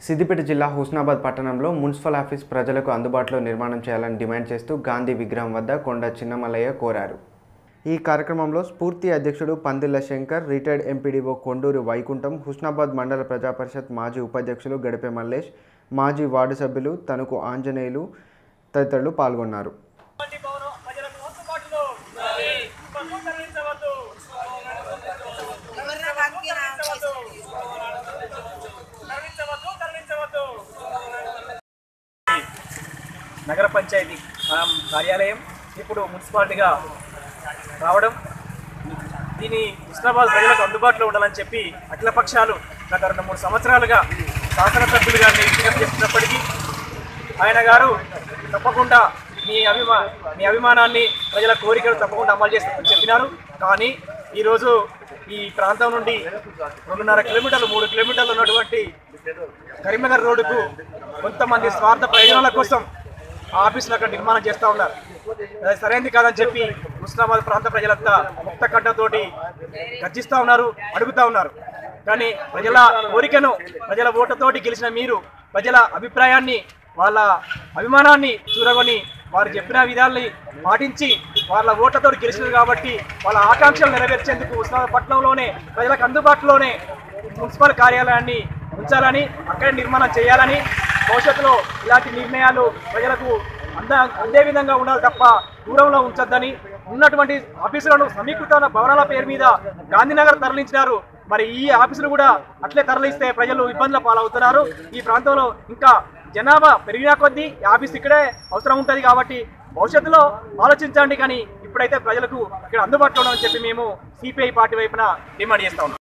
సిద్దిపేట జిల్లా హుస్నాబాద్ పట్టణంలో municipal office ప్రజలకు అందుబాటులో నిర్మాణం చేయాలని డిమాండ్ చేస్తూ గాంధీ విగ్రహం వద్ద కొండ చిన్నమల్లయ్య కోరారు ఈ కార్యక్రమంలో స్ఫూర్తి అధ్యక్షుడు పందిళ్ల శంకర్ రిటైర్డ్ ఎంపీడీఓ కొండూరి వైకుంఠం హుస్నాబాద్ మండల ప్రజాపరిషత్ మాజీ ఉపాధ్యక్షులు గడిపే మల్లేష్ మాజీ వార్డు సభ్యులు తణుకు ఆంజనేయులు తదితరులు పాల్గొన్నారు గాంధీ భవనం ప్రజలకు అందుబాటులో ఇబ్బందులు కలిగించవద్దు. తరలించవద్దు. తరలించవద్దు, తరలించవద్దు. నగర పంచాయతీ మనం కార్యాలయం ఇప్పుడు మున్సిపాలిటీగా రావడం దీని హుస్నాబాద్ ప్రజలకు అందుబాటులో ఉండాలని చెప్పి అఖిల పక్షాలు గత రెండు మూడు సంవత్సరాలుగా శాసనసభ్యులుగా విజ్ఞప్తి చేస్తున్నప్పటికీ ఆయన గారు తప్పకుండా మీ అభిమా మీ అభిమానాన్ని ప్రజల కోరికలు తప్పకుండా అమలు చేస్తామని చెప్పినారు కానీ ఈరోజు ఈ ప్రాంతం నుండి రెండున్నర కిలోమీటర్లు మూడు కిలోమీటర్లు ఉన్నటువంటి కరీంనగర్ రోడ్డుకు కొంతమంది స్వార్థ ప్రయోజనాల కోసం ఆ ఆఫీసులు అక్కడ నిర్మాణం చేస్తూ ఉన్నారు అది సరైనది కాదని చెప్పి హుస్నాబాద్ ప్రాంత ప్రజలంతా ముక్త కంఠంతోటి గర్జిస్తూ ఉన్నారు అడుగుతా ఉన్నారు కానీ ప్రజల కోరికను ప్రజల ఓటుతోటి గెలిచిన మీరు ప్రజల అభిప్రాయాన్ని వాళ్ళ అభిమానాన్ని చూరగొని వారు చెప్పిన విధాలని పాటించి వాళ్ళ ఓట్లతో గెలిచినారు కాబట్టి వాళ్ళ ఆకాంక్షలు నెరవేర్చేందుకు ఉస్మానాబాద్ పట్టణంలోనే ప్రజలకు అందుబాటులోనే మున్సిపల్ కార్యాలయాన్ని ఉంచాలని అక్కడే నిర్మాణం చేయాలని భవిష్యత్తులో ఇలాంటి నిర్ణయాలు ప్రజలకు అంద అందే విధంగా ఉండాలి తప్ప దూరంలో ఉంచొద్దని ఉన్నటువంటి ఆఫీసులను సమీకృత భవనాల పేరు మీద గాంధీనగర్ తరలించినారు మరి ఈ ఆఫీసులు కూడా అట్లే తరలిస్తే ప్రజలు ఇబ్బందుల పాలవుతున్నారు ఈ ప్రాంతంలో ఇంకా జనాభా పెరిగిన కొద్దీ ఈ ఆఫీస్ ఇక్కడే అవసరం ఉంటుంది కాబట్టి భవిష్యత్తులో ఆలోచించండి కానీ ఇప్పుడైతే ప్రజలకు ఇక్కడ అందుబాటులో ఉండమని చెప్పి మేము సిపిఐ పార్టీ వైపున డిమాండ్ చేస్తా ఉన్నాం